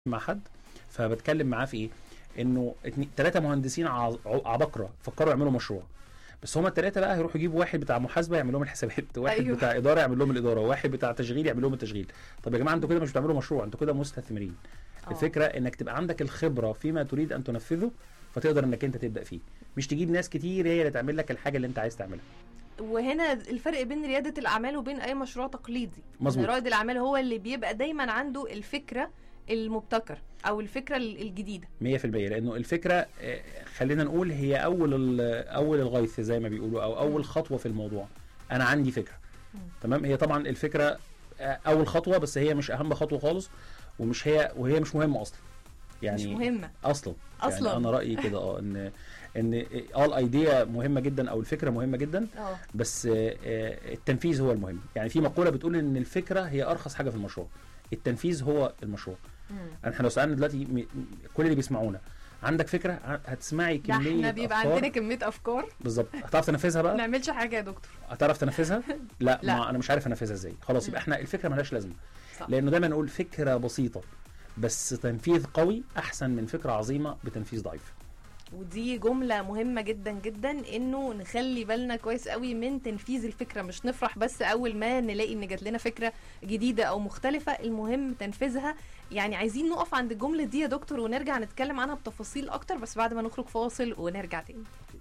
مع حد فبتكلم معاه في ايه انه ثلاثه مهندسين عظ- عباقره فكروا يعملوا مشروع بس هما الثلاثه بقى هيروحوا يجيبوا واحد بتاع محاسبه يعمل لهم الحسابات واحد أيوه. أيوه. بتاع اداره يعمل لهم الاداره واحد بتاع تشغيل يعمل لهم التشغيل طب يا جماعه انتوا كده مش بتعملوا مشروع انتوا كده مستثمرين آه. الفكره انك تبقى عندك الخبره فيما تريد ان تنفذه فتقدر انك انت تبدا فيه مش تجيب ناس كتير هي اللي تعمل لك الحاجه اللي انت عايز تعملها وهنا الفرق بين رياده الاعمال وبين اي مشروع تقليدي مظبوط. إن رائد الاعمال هو اللي بيبقى دايما عنده الفكره المبتكر او الفكره ال- الجديده 100% لانه الفكره آه، خلينا نقول هي اول ال- اول الغيث زي ما بيقولوا او اول خطوه في الموضوع انا عندي فكره مم. تمام هي طبعا الفكره آه، اول خطوه بس هي مش اهم خطوه خالص ومش هي وهي مش مهمه اصلا يعني مش مهمه اصلا أصلاً. يعني انا رايي كده اه ان ان اه الايديا مهمه جدا او الفكره مهمه جدا اه بس آه، آه، التنفيذ هو المهم يعني في مقوله بتقول ان الفكره هي ارخص حاجه في المشروع التنفيذ هو المشروع مم. احنا لو سالنا دلوقتي م- م- كل اللي بيسمعونا عندك فكره ه- هتسمعي ده كميه احنا بيبقى أفكار. عندنا كميه افكار بالظبط هتعرف تنفذها ما بقى نعملش حاجه يا دكتور هتعرف تنفذها لا, لا. ما انا مش عارف انفذها ازاي خلاص يبقى مم. احنا الفكره ملهاش لازمه صح. لانه دايما نقول فكره بسيطه بس تنفيذ قوي احسن من فكره عظيمه بتنفيذ ضعيف ودي جملة مهمة جدا جدا انه نخلي بالنا كويس قوي من تنفيذ الفكرة مش نفرح بس اول ما نلاقي ان جات لنا فكرة جديدة او مختلفة المهم تنفيذها يعني عايزين نقف عند الجملة دي يا دكتور ونرجع نتكلم عنها بتفاصيل اكتر بس بعد ما نخرج فاصل ونرجع تاني